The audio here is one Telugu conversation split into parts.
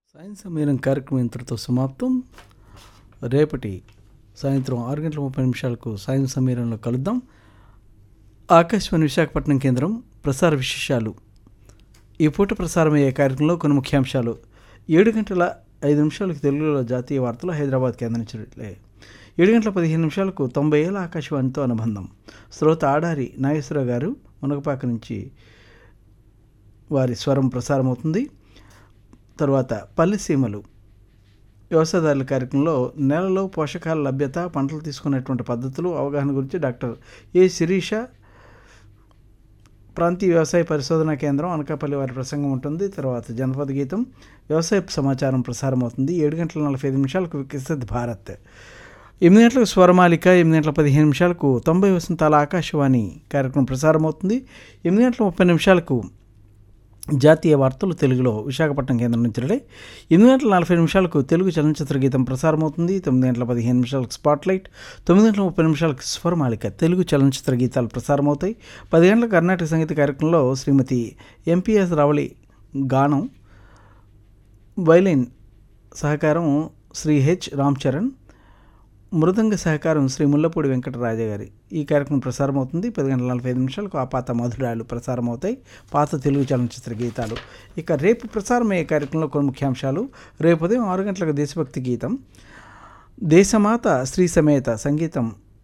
సైన్స్ సమీరం కార్యక్రమం ఇంతటితో సమాప్తం రేపటి సాయంత్రం ఆరు గంటల ముప్పై నిమిషాలకు సాయం సమీరంలో కలుద్దాం ఆకాశవాణి విశాఖపట్నం కేంద్రం ప్రసార విశేషాలు ఈ పూట ప్రసారమయ్యే కార్యక్రమంలో కొన్ని ముఖ్యాంశాలు ఏడు గంటల ఐదు నిమిషాలకు తెలుగులో జాతీయ వార్తలు హైదరాబాద్ కేంద్రం నుంచి ఏడు గంటల పదిహేను నిమిషాలకు తొంభై ఏళ్ళ ఆకాశవాణితో అనుబంధం శ్రోత ఆడారి నాగేశ్వరరావు గారు మునగపాక నుంచి వారి స్వరం ప్రసారమవుతుంది తర్వాత పల్లెసీమలు వ్యవసాయదారుల కార్యక్రమంలో నేలలో పోషకాల లభ్యత పంటలు తీసుకునేటువంటి పద్ధతులు అవగాహన గురించి డాక్టర్ ఏ శిరీష ప్రాంతీయ వ్యవసాయ పరిశోధనా కేంద్రం అనకాపల్లి వారి ప్రసంగం ఉంటుంది తర్వాత జనపద గీతం వ్యవసాయ సమాచారం ప్రసారం అవుతుంది ఏడు గంటల నలభై ఐదు నిమిషాలకు వికసిత్ భారత్ ఎనిమిది గంటలకు స్వరమాలిక ఎనిమిది గంటల పదిహేను నిమిషాలకు తొంభై వసంతాల ఆకాశవాణి కార్యక్రమం ప్రసారం అవుతుంది ఎనిమిది గంటల ముప్పై నిమిషాలకు జాతీయ వార్తలు తెలుగులో విశాఖపట్నం కేంద్రం నుంచి రిలే ఎనిమిది గంటల నలభై నిమిషాలకు తెలుగు చలనచిత్ర గీతం ప్రసారం అవుతుంది తొమ్మిది గంటల పదిహేను నిమిషాలకు స్పాట్లైట్ తొమ్మిది గంటల ముప్పై నిమిషాలకు స్వరమాలిక తెలుగు చలనచిత్ర గీతాలు ప్రసారం అవుతాయి పది గంటల కర్ణాటక సంగీత కార్యక్రమంలో శ్రీమతి ఎంపీఎస్ రావళి గానం వైలిన్ సహకారం శ్రీ హెచ్ రామ్ చరణ్ మృదంగ సహకారం శ్రీ ముల్లపూడి వెంకటరాజ గారి ఈ కార్యక్రమం ప్రసారం అవుతుంది పది గంటల నలభై ఐదు నిమిషాలకు ఆ పాత మధురాలు ప్రసారం అవుతాయి పాత తెలుగు చలనచిత్ర గీతాలు ఇక రేపు ప్రసారమయ్యే కార్యక్రమంలో కొన్ని ముఖ్యాంశాలు రేపు ఉదయం ఆరు గంటలకు దేశభక్తి గీతం దేశమాత శ్రీ సమేత సంగీతం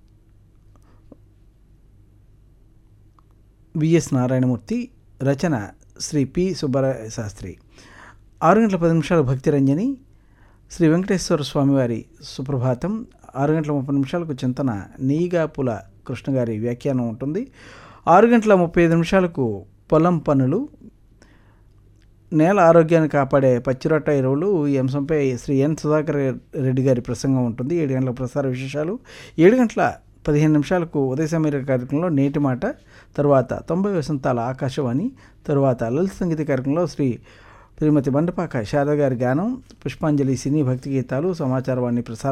విఎస్ నారాయణమూర్తి రచన శ్రీ పి సుబ్బరాయ శాస్త్రి ఆరు గంటల పది నిమిషాలు భక్తి రంజని శ్రీ వెంకటేశ్వర స్వామివారి సుప్రభాతం ఆరు గంటల ముప్పై నిమిషాలకు చింతన నీగాపుల కృష్ణ గారి వ్యాఖ్యానం ఉంటుంది ఆరు గంటల ముప్పై ఐదు నిమిషాలకు పొలం పనులు నేల ఆరోగ్యాన్ని కాపాడే పచ్చిరొట్ట ఎరువులు ఈ అంశంపై శ్రీ ఎన్ సుధాకర్ రెడ్డి గారి ప్రసంగం ఉంటుంది ఏడు గంటల ప్రసార విశేషాలు ఏడు గంటల పదిహేను నిమిషాలకు ఉదయ సమీర కార్యక్రమంలో నేటి మాట తర్వాత తొంభై వసంతాల ఆకాశవాణి తరువాత లలిత సంగీత కార్యక్రమంలో శ్రీ శ్రీమతి బండపాక శారద గారి గానం పుష్పాంజలి సినీ భక్తి గీతాలు సమాచారవాణి ప్రసారం